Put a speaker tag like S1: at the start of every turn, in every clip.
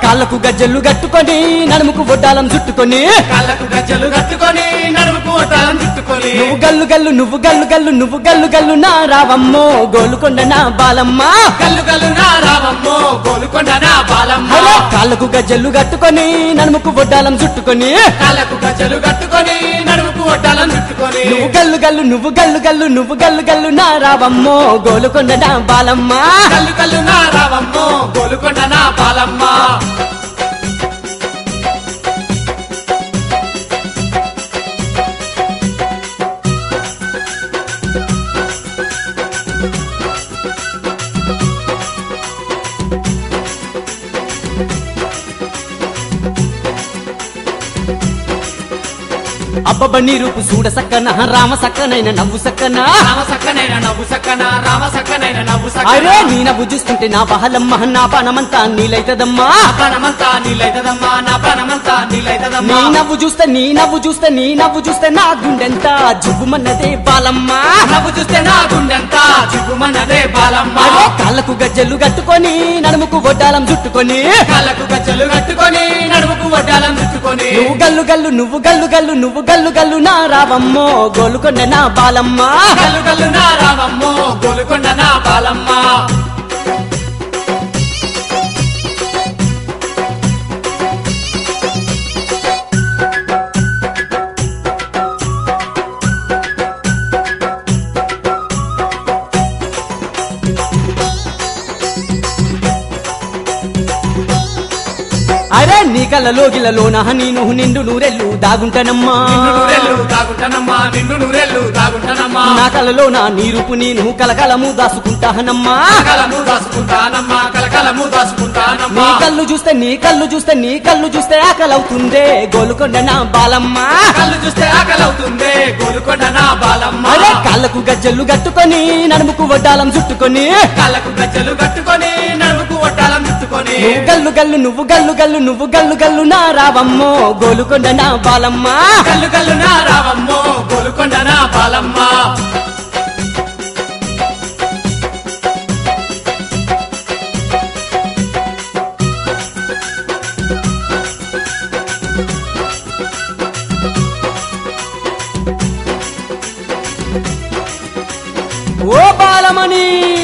S1: కాళ్ళకు గజ్జలు కట్టుకొని నడుముకు బొడ్డాలం చుట్టుకొని
S2: కాళ్ళకు గజ్జలు కట్టుకొని నడుముకు ఒట్టాలం చుట్టుకొని
S1: నువ్వు గల్లు గల్లు నువ్వు గల్లు గల్లు నువ్వు గల్లు గల్లు నా రావమ్మో గోలుకొండ నా బాలమ్మ
S2: కల్లు కల్లు నా రావమ్మో గోలుకొండ నా బాలమ్మ
S1: హలో కాళ్ళకు గజ్జలు కట్టుకొని నడుముకు బొడ్డాలం చుట్టుకొని
S2: కాళ్ళకు గజ్జలు కట్టుకొని నడుముకు ఒట్టాలం చుట్టుకొని
S1: నువ్వు గల్లు గల్లు నువ్వు గల్లు గల్లు నువ్వు గల్లు గల్లు నా రావమ్మో గోలుకొండ నా బాలమ్మ
S2: కల్లు కల్లు నా రావమ్మో గోలుకొండ నా బాలమ్మ
S1: అబ్బబ్బ నీ రూపు చూడ సక్కన రామ సక్కనైన నవ్వు సక్కన
S2: రామ సక్కనైన నవ్వు సక్కన రామ సక్కనైన నవ్వు
S1: అరే
S2: సక్కన
S1: నీ నవ్వు చూస్తుంటే నా బహలమ్మ నా పానమంతా నీలైతదమ్మా
S2: నా ప్రాణమంతా నీలైతదమ్మా నా ప్రాణమంతా
S1: నీ
S2: నీలైతదమ్మా
S1: నవ్వు చూస్తే నీ నవ్వు చూస్తే నీ నవ్వు చూస్తే నా గుండెంతా జువ్వుమన్నదే బాలమ్మ
S2: నవ్వు చూస్తే నా గుండెంతా చిగుమన్నదే బాలమ్మ
S1: అరే కాళ్ళకు గజ్జలు కట్టుకొని నడుముకు వడ్డాలం చుట్టుకొని
S2: కాళ్ళకు గజ్జలు కట్టుకొని నడుముకు వడ్డాలం చుట్టుకొని
S1: నువ్వు గల్లు గల్లు నువ్వు గల్లు గల్లు నువ్వు గల్లు గల్లు నా రావమ్మో గోలుకొండ నా బాలమ్మ
S2: కల్లు కల్లు నా రామమ్మో గోలుకొండ నా బాలమ్మ
S1: అరే నీ కళ్ళలో గిళ్ళలోన నేను నిండు నూరెళ్ళు దాగుంటానమ్మా
S2: నిన్ను నూరెళ్ళు దాగుంటానమ్మా నిన్ను నూరెళ్ళు దాగుంటానమ్మా
S1: నా కళ్ళలో నా నీరుపు నేను కలకలము దాసుకుంటానమ్మా
S2: కలకలము దాసుకుంటానమ్మా కలకలము
S1: నీ
S2: దాసుకుంటానమ్మా
S1: కళ్ళు చూస్తే నీ కళ్ళు చూస్తే నీ కళ్ళు చూస్తే ఆకలవుతుందే గోలుకొండ నా బాలమ్మ
S2: కళ్ళు చూస్తే ఆకలవుతుంది గోలుకొండ నా బాలమ్మ
S1: అరే కాళ్ళకు గజ్జలు కట్టుకొని నడుముకు వడ్డాలం చుట్టుకొని
S2: కాళ్ళకు గజ్జలు కట్టుకొని నడుముకు ఒట్టాలం చుట్టుకొని
S1: నువ్వు గల్లు గల్లు నువ్వు గల్లు గల్లు నువ్వు గల్లు గల్లు నా రావమ్మో గోలుకొండ నా బాలమ్మ
S2: కల్లు కల్లు నా రావమ్మో గోలుకొండ నా బాలమ్మ
S1: ఓ బాలమణి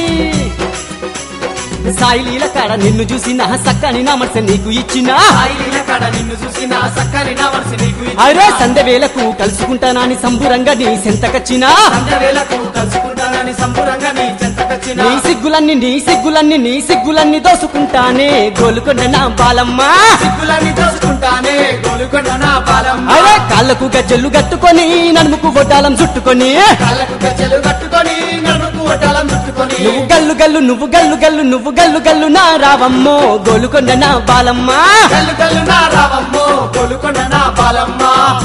S1: సాయిలీల కాడ నిన్ను చూసి నా సక్కని నా మనసు నీకు ఇచ్చిన
S2: సాయిలీల కడ నిన్ను చూసి నా సక్కని నా మనసు నీకు ఇచ్చిన.
S1: అరే సందె వేలకు కలుసుకుంటానని సంబురంగా నీ సెంతకచ్చిన
S2: సంధ్యవేళకు కలుసుకుంటానని సంబురంగా నీ చెంతకొచ్చిన
S1: నీ సిగ్గులన్నీ నీ సిగ్గులన్నీ నీ సిగ్గులన్నీ దోసుకుంటానే గోలుకొండ నా బాలమ్మ
S2: సిగ్గులన్నీ దోసుకుంటానే గోలుకొండ నా బాలమ్మ
S1: అరే కాళ్ళకు గజ్జలు కట్టుకొని నడుముకు వడ్డాలం చుట్టుకొని
S2: కాళ్ళకు గజ్జలు కట్టుకొని నడుముకు ఒట్టాలం చుట్టుకొని
S1: నువ్వు గల్లు గల్లు నువ్వు గల్లు గల్లు నువ్వు గల్లు గల్లు నా రావమ్మో గోలుకొండ నా బాలమ్మ
S2: కల్లు కల్లు నా రావమ్మో గోలుకొండ నా బాలమ్మ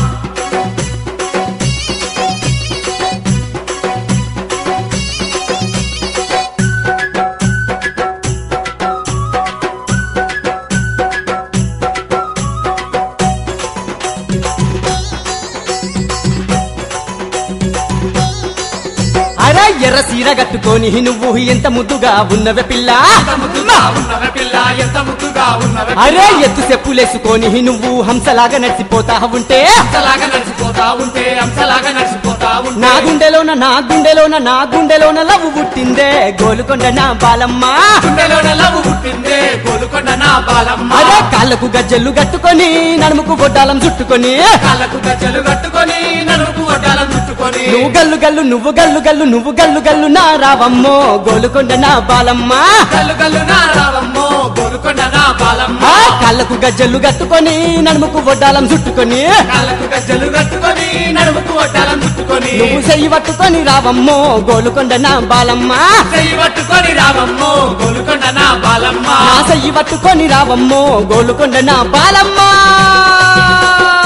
S1: అరే ఎర్ర సీర కట్టుకొని నువ్వు ఎంత ముద్దుగా ఉన్నవే పిల్ల
S2: ఎంత ముద్దుగా ఉన్నవే పిల్ల ఎంత ముద్దుగా ఉన్నవే
S1: అరే ఎత్తు చెప్పులేసుకొని నువ్వు హంసలాగా నడిచిపోతా ఉంటే
S2: అంతలాగా నడిచిపోతా ఉంటే అంతలాగా నడిచిపోతా ఉంటే
S1: నా గుండెలోన నా గుండెలోన నా గుండెలోన లవ్వు పుట్టిందే గోలుకొండ నా బాలమ్మ
S2: గుండెలోన లవ్వు పుట్టిందే గోలుకొండ నా బాలమ్మ
S1: అరే కాళ్ళకు గజ్జలు కట్టుకొని నడుముకు బొడ్డాలం చుట్టుకొని
S2: కాళ్ళకు గజ్జలు కట్టుకొని నడుముకు ఒడ్డాలం చుట్టుకొని
S1: నువ్వు గల్లు గల్లు నువ్వు గల్లు గల్లు నువ్వు గల్లు గల్లు నా రావమ్మో గోలుకొండ నా బాలమ్మ
S2: కల్లు కల్లు నా రావమ్మో గోలుకొండ నా బాలమ్మ
S1: ఆ కాళ్ళకు గజ్జలు కట్టుకొని నడుముకు వడ్డాలం చుట్టుకొని
S2: కాళ్ళకు గజ్జలు కట్టుకొని నడుముకు ఒడ్డాలం చుట్టుకొని
S1: నువ్వు చెయ్యి పట్టుకొని రావమ్మో గోలుకొండ నా బాలమ్మ
S2: చెయ్యి పట్టుకొని రావమ్మో గోలుకొండ నా బాలమ్మ
S1: నా చెయ్యి పట్టుకొని రావమ్మో గోలుకొండ నా బాలమ్మ